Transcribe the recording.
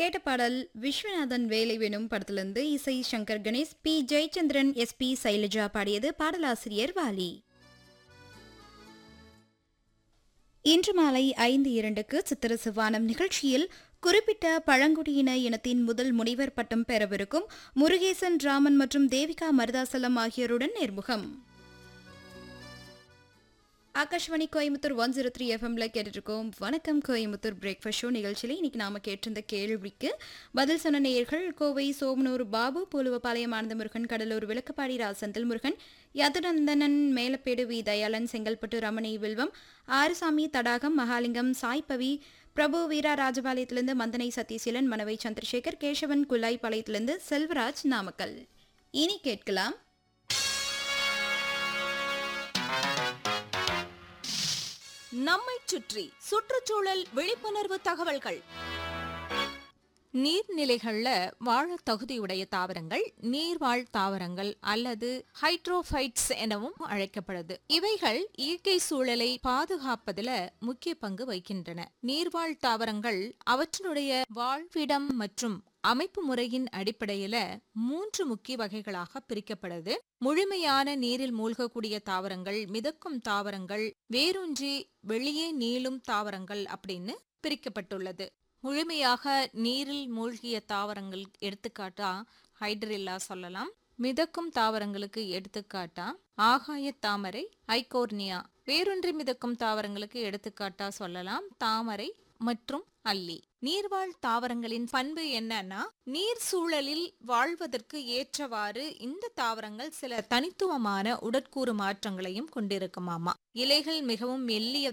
கேட்ட பாடல் விஸ்வநாதன் வேலை வேணும் படத்திலிருந்து இசை Shankar Ganesh P Jayachandran S P Sailaja பாடியது பாடலாசிரியர் வாலி இன்று மாலை ஐந்து இரண்டுக்கு சித்திர சிவானம் நிகழ்ச்சியில் குறிப்பிட்ட பழங்குடியின இனத்தின் முதல் முனைவர் பட்டம் பெறவிருக்கும் முருகேசன் ராமன் மற்றும் தேவிகா மருதாசலம் ஆகியோருடன் நேர்முகம் Akashvani Coimbatore one zero three எஃப்எம்ல கேட்டுருக்கோம் வணக்கம் கோயம்புத்தூர் பிரேக்ஃபாஸ்ட் ஷோ நிகழ்ச்சியில் இன்னைக்கு நாம கேட்டிருந்த கேள்விக்கு பதில் சொன்ன நேயர்கள் கோவை சோமனூர் பாபு பூலுவபாளையம் ஆனந்த முருகன் கடலூர் விளக்கப்பாடி ரா செந்தில் முருகன் யதுநந்தனன் மேலப்பேடு வி தயாளன் செங்கல்பட்டு ரமணி வில்வம் ஆறுசாமி தடாகம் மகாலிங்கம் சாய்பவி பிரபு வீரா ராஜபாளையத்திலிருந்து மந்தனை சத்யசீலன் மனவை சந்திரசேகர் கேசவன் குல்லாய் பாளையத்திலிருந்து செல்வராஜ் நாமக்கல் இனி கேட்கலாம் நம்மைச் சுற்றி சுற்றுச்சூழல் விழிப்புணர்வு தகவல்கள் நீர்நிலைகள்ல வாழ தகுதியுடைய தாவரங்கள் நீர்வாழ் தாவரங்கள் அல்லது ஹைட்ரோஃபைட்ஸ் எனவும் அழைக்கப்படுது இவைகள் இயற்கை சூழலை பாதுகாப்பதுல முக்கிய பங்கு வகிக்கின்றன நீர்வாழ் தாவரங்கள் அவற்றினுடைய வாழ்விடம் மற்றும் அமைப்பு முறையின் அடிப்படையில மூன்று முக்கிய வகைகளாக பிரிக்கப்படுது முழுமையான நீரில் மூழ்கக்கூடிய தாவரங்கள் மிதக்கும் தாவரங்கள் வேரூன்றி வெளியே நீளும் தாவரங்கள் அப்படின்னு பிரிக்கப்பட்டுள்ளது முழுமையாக நீரில் மூழ்கிய தாவரங்கள் எடுத்துக்காட்டா ஹைட்ரில்லா சொல்லலாம் மிதக்கும் தாவரங்களுக்கு எடுத்துக்காட்டா ஆகாய தாமரை ஐகோர்னியா வேரொன்றி மிதக்கும் தாவரங்களுக்கு எடுத்துக்காட்டா சொல்லலாம் தாமரை மற்றும் அல்லி நீர்வாழ் தாவரங்களின் பண்பு என்னன்னா நீர் சூழலில் வாழ்வதற்கு ஏற்றவாறு இந்த தாவரங்கள் சில தனித்துவமான உடற்கூறு மாற்றங்களையும் கொண்டிருக்குமாமா இலைகள் மிகவும் மெல்லிய